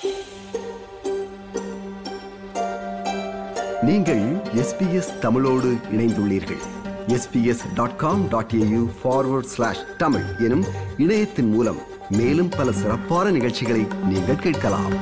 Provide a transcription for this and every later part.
நீங்கள் எஸ்பிஎஸ் தமிழோடு இணைந்துள்ளீர்கள் SBS dot com dot AU forward slash Tamil எனும் இணையத்தின் மூலம் மேலும் பல சிறப்பான நிகழ்ச்சிகளை நீங்கள் கேட்கலாம்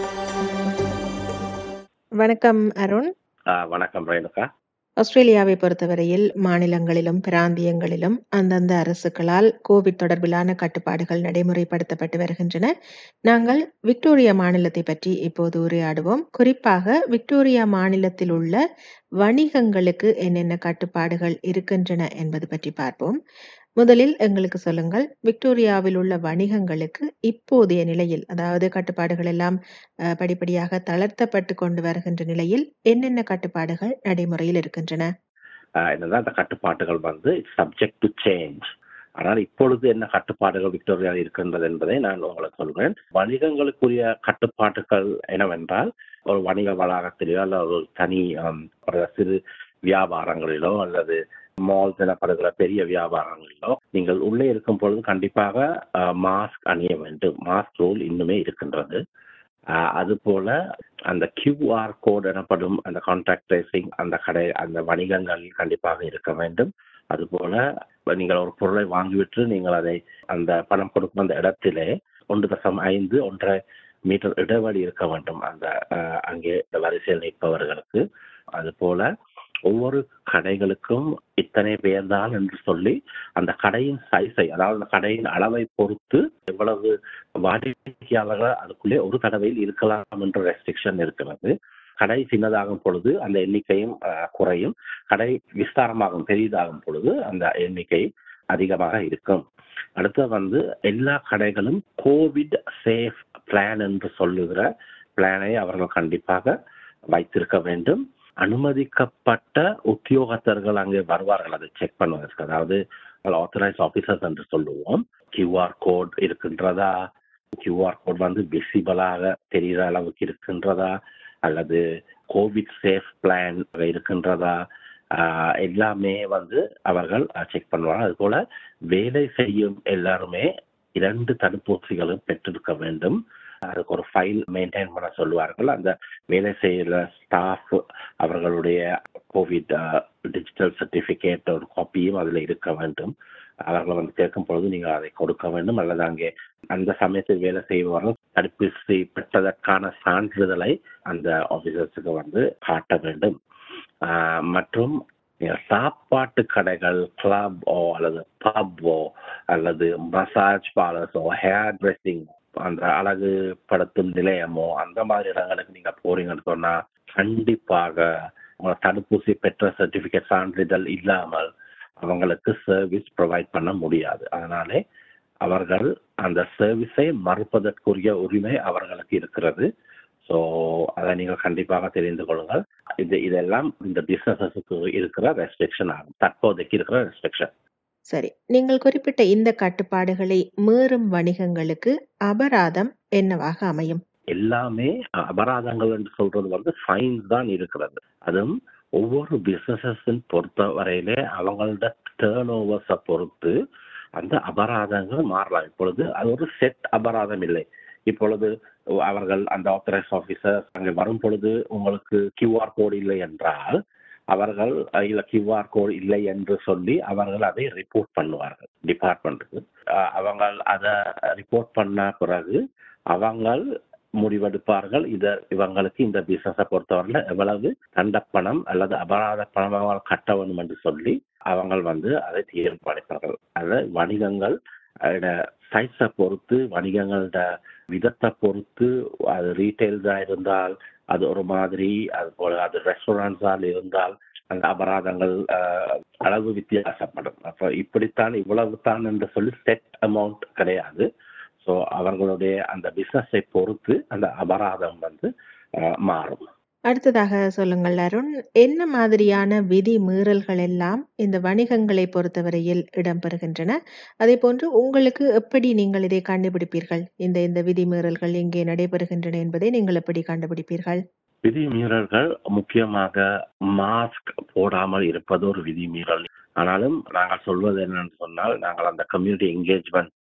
வணக்கம் அருண் ஆ, வணக்கம் ரேணுகா ஆஸ்திரேலியாவை பொறுத்தவரையில் மாநிலங்களிலும் பிராந்தியங்களிலும் அந்தந்த அரசுகளால் கோவிட் தொடர்பிலான கட்டுப்பாடுகள் நடைமுறைப்படுத்தப்பட்டு வருகின்றன நாங்கள் விக்டோரியா மாநிலத்தை பற்றி இப்போது உரையாடுவோம் குறிப்பாக விக்டோரியா மாநிலத்தில் உள்ள வணிகங்களுக்கு என்னென்ன கட்டுப்பாடுகள் இருக்கின்றன என்பது பற்றி பார்ப்போம் முதலில் எங்களுக்கு சொல்லுங்கள் விக்டோரியாவில் உள்ள வணிகங்களுக்கு இப்போதைய நிலையில் அதாவது கட்டுப்பாடுகள் எல்லாம் அஹ், படிப்படியாக தளர்த்தப்பட்டு கொண்டு வருகின்ற நிலையில் என்னென்ன கட்டுப்பாடுகள் நடைமுறையில் இருக்கின்றன ஆ, என்னன்னா அந்த கட்டுப்பாடுகள் வந்து சப்ஜெக்ட் டு சேஞ்ச் ஆனால் இப்பொழுது என்ன கட்டுப்பாடுகள் விக்டோரியாவில் இருக்கின்றது என்பதை நான் உங்களுக்கு சொல்கிறேன் வணிகங்களுக்குரிய கட்டுப்பாடுகள் என்னவென்றால் ஒரு வணிக வளாகத்திலோ அல்லது ஒரு தனி ஆம், ஒரு சிறு வியாபாரங்களிலோ அல்லது மால்ஸ் எனப்படுகிற பெரிய வியாபாரங்களிலோ நீங்கள் உள்ளே இருக்கும் பொழுது கண்டிப்பாக மாஸ்க் அணிய வேண்டும் மாஸ்க் ரூல் இன்னுமே இருக்கின்றது ஆஹ் அது போல அந்த கியூஆர் கோட் எனப்படும் அந்த கான்டாக்ட் ட்ரேசிங் அந்த கடை அந்த வணிகங்களில் கண்டிப்பாக இருக்க வேண்டும் அதுபோல நீங்கள் ஒரு பொருளை வாங்கிவிட்டு நீங்கள் அதை அந்த பணம் கொடுக்கும் அந்த இடத்திலே ஒன்று தசம் ஐந்து ஒன்றரை மீட்டர் இடைவெளி இருக்க வேண்டும் அந்த ஆஹ், அங்கே இந்த வரிசையில் நிற்பவர்களுக்கு அதுபோல ஒவ்வொரு கடைகளுக்கும் இத்தனை பேர் தான் என்று சொல்லி அந்த கடையின் சைஸை அதாவது அந்த கடையின் அளவை பொறுத்து எவ்வளவு வாடிக்கையாளர்கள் அதுக்குள்ளே ஒரு தடவையில் இருக்கலாம் என்ற ரெஸ்ட்ரிக்ஷன் இருக்கிறது கடை சின்னதாகும் பொழுது அந்த எண்ணிக்கையும் அஹ், குறையும் கடை விஸ்தாரமாகும் பெரிதாகும் பொழுது அந்த எண்ணிக்கை அதிகமாக இருக்கும் அடுத்து வந்து எல்லா கடைகளும் கோவிட் சேஃப் பிளான் என்று சொல்லுகிற பிளானை அவர்கள் கண்டிப்பாக வைத்திருக்க வேண்டும் அனுமதிக்கப்பட்ட உத்தியோகத்தர்கள் அங்கே வருவார்கள் அதை செக் பண்ணுவதற்கு அதாவது ஆத்தரைஸ் ஆபீசர்ஸ் என்று சொல்லுவோம் கியூஆர் கோட் இருக்கின்றதா கியூஆர் கோட் வந்து விசிபிளாக தெரிகிற அளவுக்கு இருக்கின்றதா அல்லது கோவிட் சேஃப் பிளான் இருக்கின்றதா ஆஹ் எல்லாமே வந்து அவர்கள் செக் பண்ணுவாங்க அது போல வேலை செய்யும் எல்லாருமே இரண்டு தடுப்பூசிகளும் பெற்றிருக்க வேண்டும் அதுக்கு ஒரு ஃபைல் மெயின்டைன் பண்ண சொல்லுவார்கள் அந்த வேலை செய்கிற ஸ்டாஃப் அவர்களுடைய கோவிட் டிஜிட்டல் சர்டிஃபிகேட் ஒரு காப்பியும் அதில் இருக்க வேண்டும் அவர்கள் வந்து கேட்கும் பொழுது நீங்கள் அதை கொடுக்க வேண்டும் அல்லது அங்கே அந்த சமயத்தில் வேலை செய்பவர்கள் தடுப்பூசி பெற்றதற்கான சான்றிதழை அந்த ஆபீசர்ஸுக்கு வந்து காட்ட வேண்டும் ஆஹ் மற்றும் நீங்கள் சாப்பாட்டு கடைகள் கிளப்போ அல்லது பப்போ அல்லது மசாஜ் பார்லர்ஸோ ஹேர் ட்ரெஸ்ஸிங் அந்த அழகுபடுத்தும் நிலையமோ அந்த மாதிரி இடங்களுக்கு நீங்க போறீங்கன்னு சொன்னா கண்டிப்பாக உங்களை தடுப்பூசி பெற்ற சர்டிபிகேட் சான்றிதழ் இல்லாமல் அவங்களுக்கு சர்வீஸ் ப்ரொவைட் பண்ண முடியாது அதனாலே அவர்கள் அந்த சர்வீஸை மறுப்பதற்குரிய உரிமை அவர்களுக்கு இருக்கிறது ஸோ அதை நீங்கள் கண்டிப்பாக தெரிந்து கொள்ளுங்கள் இது இதெல்லாம் இந்த பிசினஸஸுக்கு இருக்கிற ரெஸ்ட்ரிக்ஷன் ஆகும் தற்போதைக்கு இருக்கிற ரெஸ்ட்ரிக்ஷன் சரி நீங்கள் குறிப்பிட்ட இந்த கட்டுப்பாடுகளை மீறும் வணிகங்களுக்கு அபராதம் என்னவாக அமையும் எல்லாமே அபராதங்கள் என்று சொல்றது வந்து ஃபைன்ஸ் தான் இருக்கிறது அதுவும் ஒவ்வொரு பிசினஸஸின் பொறுத்த வரையிலே அவங்களோட டேர்ன் ஓவர்ஸை பொறுத்து அந்த அபராதங்கள் மாறலாம் இப்பொழுது அது ஒரு செட் அபராதம் இல்லை இப்பொழுது அவர்கள் அந்த ஆத்தரைஸ் ஆபீசர் அங்கே வரும் பொழுது உங்களுக்கு கியூஆர் கோடு இல்லை என்றால் அவர்கள் அஹ், இல்ல கியூஆர் கோடு இல்லை என்று சொல்லி அவர்கள் அதை ரிப்போர்ட் பண்ணுவார்கள் டிபார்ட்மெண்ட்டுக்கு அவங்க அதை ரிப்போர்ட் பண்ண பிறகு அவங்கள் முடிவெடுப்பார்கள் இத இவங்களுக்கு இந்த பிசினஸை பொறுத்தவரையில எவ்வளவு தண்டப்பணம் அல்லது அபராத பணம் அவங்க கட்ட வேண்டும் என்று சொல்லி அவங்க வந்து அதை தீர்மானிப்பார்கள் அது வணிகங்கள் சைஸை பொறுத்து வணிகங்களோட விதத்தை பொறுத்து அது ரீட்டைல்ஸா இருந்தால் அது ஒரு மாதிரி அது போல அது ரெஸ்டாரண்ட்ஸால் இருந்தால் அந்த அபராதங்கள் அஹ், அளவு வித்தியாசப்படும் அப்போ இப்படித்தான் இவ்வளவு தான் என்று சொல்லி செட் அமௌண்ட் கிடையாது ஸோ அவர்களுடைய அந்த பிசினஸை பொறுத்து அந்த அபராதம் வந்து அஹ், மாறும் அடுத்ததாக சொல்லுங்கள் அருண் என்ன மாதிரியான விதி மீறல்கள் எல்லாம் இந்த வணிகங்களை பொறுத்தவரையில் இடம்பெறுகின்றன அதே போன்று உங்களுக்கு எப்படி நீங்கள் இதை கண்டுபிடிப்பீர்கள் இந்த இந்த விதி மீறல்கள் எங்கே நடைபெறுகின்றன என்பதை நீங்கள் எப்படி கண்டுபிடிப்பீர்கள் விதிமீறல்கள் முக்கியமாக மாஸ்க் போடாமல் இருப்பது ஒரு விதிமீறல் ஆனாலும் நாங்கள் சொல்வது என்னன்னு சொன்னால் நாங்கள் அந்த கம்யூனிட்டி என்கேஜ்மெண்ட்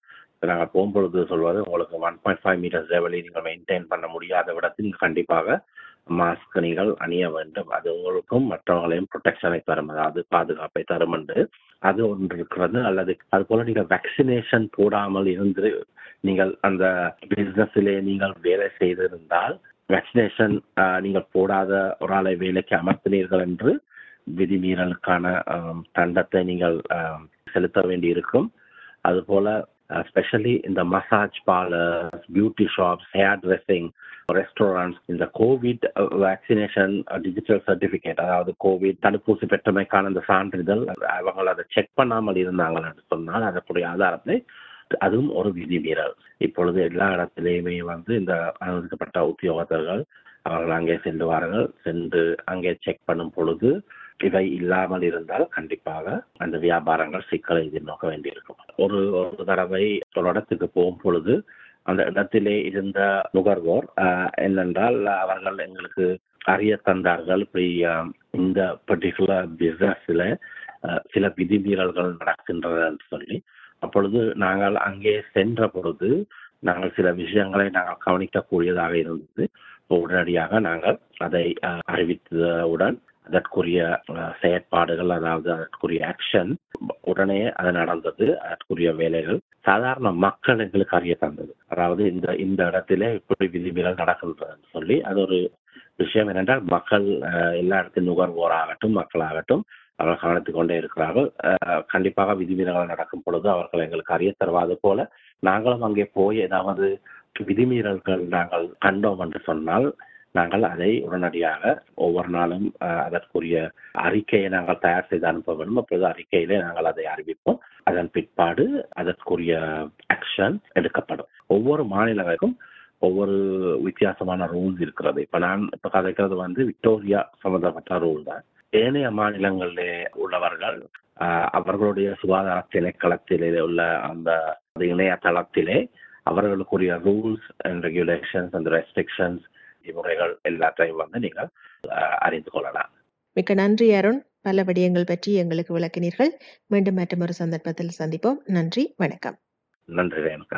நாங்கள் போகும்பொழுது சொல்வது உங்களுக்கு ஒன் பாயிண்ட் ஃபைவ் மீட்டர்ஸ் லெவலை நீங்கள் மெயின்டைன் பண்ண முடியாத விடத்தில் நீங்கள் கண்டிப்பாக மாஸ்க் நீங்கள் அணிய வேண்டும் அது உங்களுக்கும் மற்றவங்களையும் ப்ரொடெக்ஷனை தரும் அதாவது பாதுகாப்பை தரும் என்று அது ஒன்று இருக்கிறது அல்லது அது போல நீங்கள் வேக்சினேஷன் போடாமல் இருந்து நீங்கள் அந்த பிசினஸிலே நீங்கள் வேலை செய்திருந்தால் வேக்சினேஷன் நீங்கள் போடாத ஒரு ஆளை வேலைக்கு அமர்த்தினீர்கள் என்று விதிமீறலுக்கான ஆம், தண்டத்தை நீங்கள் ஆம், செலுத்த வேண்டியிருக்கும் அதுபோல ஸ்பெஷலி இந்த massage parlour beauty shops hair dressing restaurants இந்த கோவிட் வேக்சினேஷன் டிஜிட்டல் சர்டிபிகேட் அதாவது கோவிட் தடுப்பூசி பெற்றமைக்கான இந்த சான்றிதழ் அவங்க அதை செக் பண்ணாமல் இருந்தாங்க என்று சொன்னால் அதற்குரிய ஆதாரத்தை அதுவும் ஒரு விதிமீறல் இப்பொழுது எல்லா இடத்திலேயுமே வந்து இந்த அனுமதிக்கப்பட்ட உத்தியோகத்தர்கள் அவர்கள் அங்கே செல்லுவார்கள் சென்று அங்கே செக் பண்ணும் பொழுது இவை இல்லாமல் இருந்தால் கண்டிப்பாக அந்த வியாபாரங்கள் சிக்கலை எதிர்நோக்க வேண்டியிருக்கும் ஒரு ஒரு தடவை ஒரு இடத்துக்கு போகும் பொழுது அந்த இடத்திலே இருந்த நுகர்வோர் ஆஹ், என்னென்றால் அவர்கள் எங்களுக்கு அறிய தந்தார்கள் இப்படி ஆஹ், இந்த பர்டிகுலர் பிசினஸ்ல சில விதிமீறல்கள் நடக்கின்றன என்று சொல்லி அப்பொழுது நாங்கள் அங்கே சென்ற பொழுது நாங்கள் சில விஷயங்களை நாங்கள் கவனிக்கக்கூடியதாக இருந்தது உடனடியாக நாங்கள் அதை ஆஹ், அறிவித்தவுடன் அதற்குரிய அஹ், செயற்பாடுகள் அதாவது அதற்குரிய ஆக்ஷன் உடனே அது நடந்தது அதற்குரிய வேலைகள் சாதாரண மக்கள் எங்களுக்கு அறிய தந்தது அதாவது இந்த இந்த இடத்துல இப்படி விதிமீறல் நடக்கின்றதுன்னு சொல்லி அது ஒரு விஷயம் என்னென்றால் மக்கள் அஹ், எல்லா இடத்திலும் நுகர்வோராகட்டும் மக்களாகட்டும் அவர்கள் கவனித்துக் கொண்டே இருக்கிறார்கள் அஹ், கண்டிப்பாக விதிமீறல்கள் நடக்கும் பொழுது அவர்கள் எங்களுக்கு அறிய தருவது போல நாங்களும் அங்கே போய் ஏதாவது விதிமீறல்கள் நாங்கள் கண்டோம் என்று சொன்னால் நாங்கள் அதை உடனடியாக ஒவ்வொரு நாளும் அஹ், அதற்குரிய அறிக்கையை நாங்கள் தயார் செய்து அனுப்ப வேண்டும் அப்பொழுது அறிக்கையிலே நாங்கள் அதை அறிவிப்போம் அதன் பிற்பாடு அதற்குரிய ஆக்ஷன் எடுக்கப்படும் ஒவ்வொரு மாநிலங்களுக்கும் ஒவ்வொரு வித்தியாசமான ரூல்ஸ் இருக்கிறது இப்ப நான் இப்ப கதைக்கிறது வந்து விக்டோரியா சம்பந்தப்பட்ட ரூல் தான் ஏனைய மாநிலங்களிலே உள்ளவர்கள் ஆஹ், அவர்களுடைய சுகாதார திணைக்களத்திலே உள்ள அந்த அந்த இணையதளத்திலே அவர்களுக்குரிய ரூல்ஸ் அண்ட் ரெகுலேஷன்ஸ் அந்த ரெஸ்ட்ரிக்ஷன்ஸ் விதிமுறைகள் எல்லாத்தையும் வந்து நீங்கள் ஆஹ், அறிந்து கொள்ளலாம் மிக்க நன்றி அருண் பல விடயங்கள் பற்றி எங்களுக்கு விளக்கினீர்கள் மீண்டும் மற்றொரு சந்தர்ப்பத்தில் சந்திப்போம் நன்றி வணக்கம் நன்றி ரேணுகா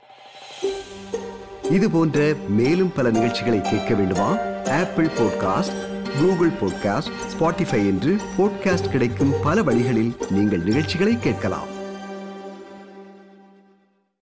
இது போன்ற மேலும் பல நிகழ்ச்சிகளை கேட்க வேண்டுமா Apple podcast Google podcast Spotify என்று பாட்காஸ்ட் கிடைக்கும் பல வழிகளில் நீங்கள் நிகழ்ச்சிகளை கேட்கலாம்